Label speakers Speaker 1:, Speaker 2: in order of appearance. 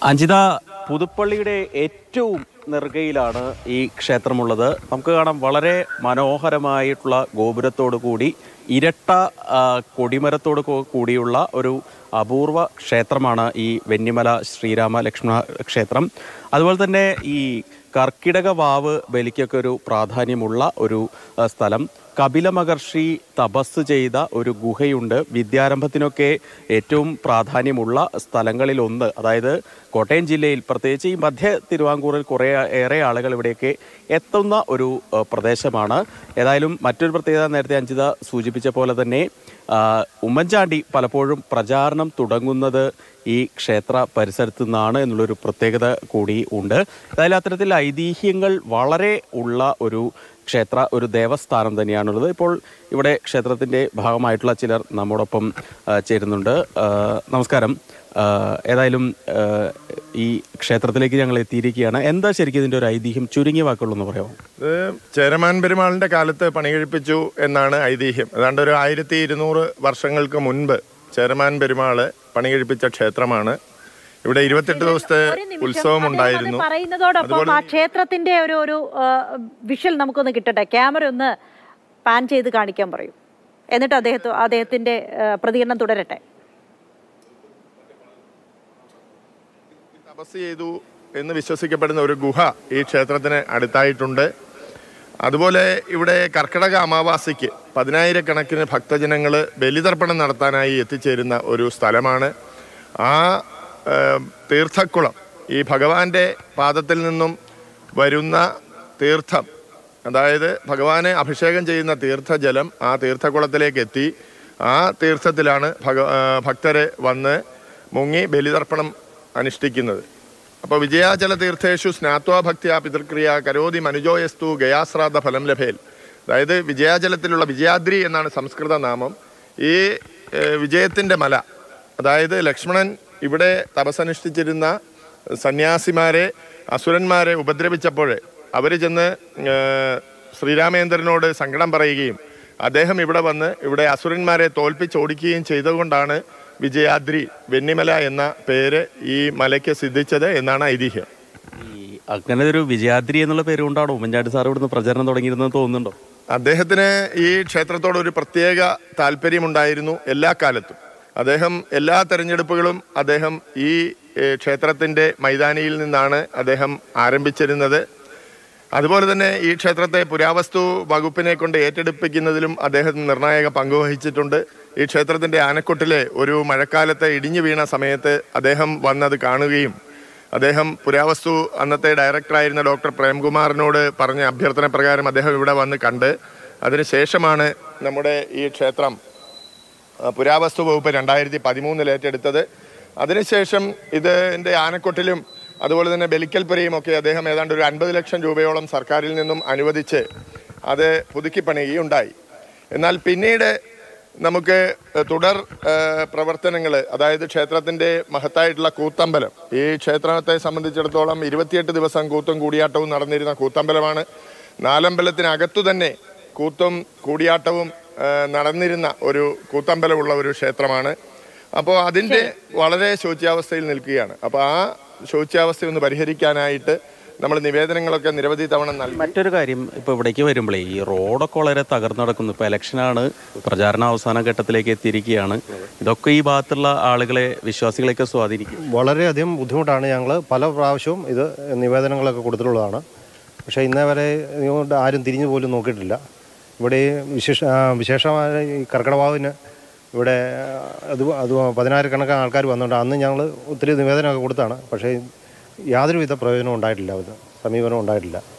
Speaker 1: അഞ്ജിത പുതുപ്പള്ളിയുടെ ഏറ്റവും നെറുകയിലാണ് ഈ ക്ഷേത്രമുള്ളത് നമുക്ക് കാണാം വളരെ മനോഹരമായിട്ടുള്ള ഗോപുരത്തോടു കൂടി ഇരട്ട ആ, കൊടിമരത്തോട് കൂ- കൂടിയുള്ള ഒരു അപൂർവ ക്ഷേത്രമാണ് ഈ വെന്നിമല ശ്രീരാമ ലക്ഷ്മണ ക്ഷേത്രം അതുപോലെ തന്നെ ഈ കർക്കിടക വാവ് ബലിക്കൊക്കെ ഒരു പ്രാധാന്യമുള്ള ഒരു ആ, സ്ഥലം കപില മഹർഷി തപസ് ചെയ്ത ഒരു ഗുഹയുണ്ട് വിദ്യാരംഭത്തിനൊക്കെ ഏറ്റവും പ്രാധാന്യമുള്ള സ്ഥലങ്ങളിലൊന്ന് അതായത് കോട്ടയം ജില്ലയിൽ പ്രത്യേകിച്ച് ഈ മധ്യ തിരുവാങ്കൂറിൽ കുറേ ഏറെ ആളുകൾ ഇവിടേക്ക് എത്തുന്ന ഒരു ആ, പ്രദേശമാണ് ഏതായാലും മറ്റൊരു പ്രത്യേകത നേരത്തെ അഞ്ജിത സൂചിപ്പിച്ച പോലെ തന്നെ ആ, ഉമ്മൻചാണ്ടി പലപ്പോഴും പ്രചാരണം തുടങ്ങുന്നത് ഈ ക്ഷേത്ര പരിസരത്തു നിന്നാണ് എന്നുള്ളൊരു പ്രത്യേകത കൂടി ഉണ്ട് ഏതായാലും അത്തരത്തിൽ ഐതിഹ്യങ്ങൾ വളരെ ഉള്ള ഒരു ക്ഷേത്ര ഒരു ദേവസ്ഥാനം തന്നെയാണുള്ളത് ഇപ്പോൾ ഇവിടെ ക്ഷേത്രത്തിൻ്റെ ഭാഗമായിട്ടുള്ള ചിലർ നമ്മോടൊപ്പം ആ, ചേരുന്നുണ്ട് ആ, നമസ്കാരം ആ, ഏതായാലും ആ, ഈ ക്ഷേത്രത്തിലേക്ക് ഞങ്ങൾ എത്തിയിരിക്കുകയാണ് എന്താ ശരിക്കും ഇതിൻ്റെ ഒരു ഐതിഹ്യം ചുരുങ്ങിയ വാക്കുകളൊന്ന് പറയാമോ
Speaker 2: ഇത് ചേരമാൻ പെരുമാളിന്റെ കാലത്ത് പണി കഴിപ്പിച്ചു എന്നാണ് ഐതിഹ്യം ഏതാണ്ട് ഒരു ആയിരത്തി ഇരുന്നൂറ് വർഷങ്ങൾക്ക് മുൻപ് ചേരമാൻ പെരുമാള് പണി കഴിപ്പിച്ച ക്ഷേത്രമാണ് ഇവിടെ ഇരുപത്തെട്ട് ദിവസത്തെ
Speaker 3: ഒരു നിമിഷം
Speaker 2: ഉത്സവം
Speaker 3: അദ്ദേഹം അത്
Speaker 2: ഉണ്ടായിരുന്നു
Speaker 3: പറയുന്നതോടൊപ്പം ആ ക്ഷേത്രത്തിന്റെ ഒരു ഒരു വിഷ്വൽ നമുക്കൊന്ന് കിട്ടട്ടെ ക്യാമറ ഒന്ന് പാൻ ചെയ്ത് കാണിക്കാൻ പറയൂ എന്നിട്ട് അദ്ദേഹത്തെ അദ്ദേഹത്തിന്റെ ആ, പ്രതികരണം തുടരട്ടെ
Speaker 2: തപസ് ചെയ്തു എന്ന് വിശ്വസിക്കപ്പെടുന്ന ഒരു ഗുഹ ഈ ക്ഷേത്രത്തിന് അടുത്തായിട്ടുണ്ട് അതുപോലെ ഇവിടെ കർക്കിടക അമാവാസിക്ക് പതിനായിരക്കണക്കിന് ഭക്തജനങ്ങൾ ബലിതർപ്പണം നടത്താനായി എത്തിച്ചേരുന്ന ഒരു സ്ഥലമാണ് ആ ഏം, തീർത്ഥക്കുളം ഈ ഭഗവാന്റെ പാദത്തിൽ നിന്നും വരുന്ന തീർത്ഥം അതായത് ഭഗവാനെ അഭിഷേകം ചെയ്യുന്ന തീർത്ഥജലം ആ തീർത്ഥക്കുളത്തിലേക്ക് എത്തി ആ തീർത്ഥത്തിലാണ് ഭഗ ആ, ഭക്തരെ വന്ന് മുങ്ങി ബലിതർപ്പണം അനുഷ്ഠിക്കുന്നത് അപ്പോൾ വിജയാചല തീർത്ഥേഷു സ്നാത്വാ ഭക്തിയ പിതൃക്രിയ കരോതി മനുജോയസ്തു ഗയാശ്രാദ്ധ ഫലം ലഭേൽ അതായത് വിജയാചലത്തിലുള്ള വിജയാദ്രി എന്നാണ് സംസ്കൃത നാമം ഈ ഏഹ്, വിജയത്തിൻ്റെ മല അതായത് ലക്ഷ്മണൻ ഇവിടെ തപസ്സനുഷ്ഠിച്ചിരുന്ന സന്യാസിമാരെ അസുരന്മാരെ ഉപദ്രവിച്ചപ്പോൾ അവർ ചെന്ന് ഏഹ്, ശ്രീരാമേന്ദ്രനോട് സങ്കടം പറയുകയും അദ്ദേഹം ഇവിടെ വന്ന് ഇവിടെ അസുരന്മാരെ തോൽപ്പിച്ചോടിക്കുകയും ചെയ്തുകൊണ്ടാണ് വിജയാദ്രി വെന്നിമല എന്ന പേര് ഈ മലയ്ക്ക് സിദ്ധിച്ചത് എന്നാണ് ഐതിഹ്യം
Speaker 1: ഈ അങ്ങനെ ഒരു വിജയാദ്രി എന്നുള്ള പേര് കൊണ്ടാണോ ഉമ്മൻചാണ്ടി സാർ ഇവിടുന്ന് പ്രചരണം തുടങ്ങിയിരുന്നെന്ന് തോന്നുന്നുണ്ടോ
Speaker 2: അദ്ദേഹത്തിന് ഈ ക്ഷേത്രത്തോട് ഒരു പ്രത്യേക താല്പര്യമുണ്ടായിരുന്നു എല്ലാ കാലത്തും അദ്ദേഹം എല്ലാ തെരഞ്ഞെടുപ്പുകളും അദ്ദേഹം ഈ ഏഹ്, ക്ഷേത്രത്തിന്റെ മൈതാനിയിൽ നിന്നാണ് അദ്ദേഹം ആരംഭിച്ചിരുന്നത് അതുപോലെ തന്നെ ഈ ക്ഷേത്രത്തെ പുരാവസ്തു വകുപ്പിനെ കൊണ്ട് ഏറ്റെടുപ്പിക്കുന്നതിലും അദ്ദേഹം നിർണായക പങ്ക് വഹിച്ചിട്ടുണ്ട് ഈ ക്ഷേത്രത്തിന്റെ ആനക്കൊട്ടിലെ ഒരു മഴക്കാലത്ത് ഇടിഞ്ഞു വീണ സമയത്ത് അദ്ദേഹം വന്നത് കാണുകയും അദ്ദേഹം പുരാവസ്തു അന്നത്തെ ഡയറക്ടറായിരുന്ന ഡോക്ടർ പ്രേംകുമാറിനോട് പറഞ്ഞ അഭ്യർത്ഥന പ്രകാരം അദ്ദേഹം ഇവിടെ വന്ന് കണ്ട് അതിനുശേഷമാണ് നമ്മുടെ ഈ ക്ഷേത്രം ആ, പുരാവസ്തു വകുപ്പ് രണ്ടായിരത്തി പതിമൂന്നിൽ ഏറ്റെടുത്തത് അതിനുശേഷം ഇതിൻ്റെ ആനക്കൊട്ടിലും അതുപോലെ തന്നെ ബലിക്കൽപുരയും ഒക്കെ അദ്ദേഹം ഏതാണ്ട് ഒരു അൻപത് ലക്ഷം രൂപയോളം സർക്കാരിൽ നിന്നും അനുവദിച്ച് അത് പുതുക്കി പണിയുകയുണ്ടായി എന്നാൽ പിന്നീട് നമുക്ക് തുടർ പ്രവർത്തനങ്ങൾ അതായത് ക്ഷേത്രത്തിൻ്റെ മഹത്തായിട്ടുള്ള കൂത്തമ്പലം ഈ ക്ഷേത്രത്തെ സംബന്ധിച്ചിടത്തോളം ഇരുപത്തിയെട്ട് ദിവസം കൂത്തും കൂടിയാട്ടവും നടന്നിരുന്ന കൂത്തമ്പലമാണ് നാലമ്പലത്തിനകത്തു തന്നെ കൂത്തും കൂടിയാട്ടവും ആ, നടന്നിരുന്ന ഒരു കൂത്തമ്പലമുള്ള ഒരു ക്ഷേത്രമാണ് അപ്പോൾ അതിൻ്റെ വളരെ ശോച്യാവസ്ഥയിൽ നിൽക്കുകയാണ് അപ്പോൾ ആ ശോച്യാവസ്ഥ ഒന്ന് പരിഹരിക്കാനായിട്ട് നമ്മൾ നിവേദനങ്ങളൊക്കെ നിരവധി തവണ നൽകി
Speaker 1: മറ്റൊരു കാര്യം ഇപ്പോൾ ഇവിടേക്ക് വരുമ്പോഴേ ഈ റോഡൊക്കെ വളരെ തകർന്നു നടക്കുന്നു ഇപ്പോൾ ഇലക്ഷനാണ് പ്രചാരണ അവസാന ഘട്ടത്തിലേക്ക് എത്തിയിരിക്കുകയാണ് ഇതൊക്കെ ഈ ഭാഗത്തുള്ള ആളുകളെ വിശ്വാസികളെയൊക്കെ സ്വാധീനിക്കും
Speaker 4: വളരെയധികം ബുദ്ധിമുട്ടാണ് ഞങ്ങൾ പല പ്രാവശ്യവും ഇത് നിവേദനങ്ങളൊക്കെ കൊടുത്തിട്ടുള്ളതാണ് പക്ഷേ ഇന്നേ വരെ ഇങ്ങോട്ട് ആരും തിരിഞ്ഞു പോലും നോക്കിയിട്ടില്ല ഇവിടെ ഈ വിശേഷ ആ, വിശേഷമായ ഈ കർക്കിടവാവിന് ഇവിടെ അത് അത് പതിനായിരക്കണക്കിന് ആൾക്കാർ വന്നുകൊണ്ട് അന്ന് ഞങ്ങൾ ഒത്തിരി നിവേദനമൊക്കെ കൊടുത്താണ് പക്ഷേ യാതൊരുവിധ പ്രയോജനവും ഉണ്ടായിട്ടില്ല അത് സമീപനം ഉണ്ടായിട്ടില്ല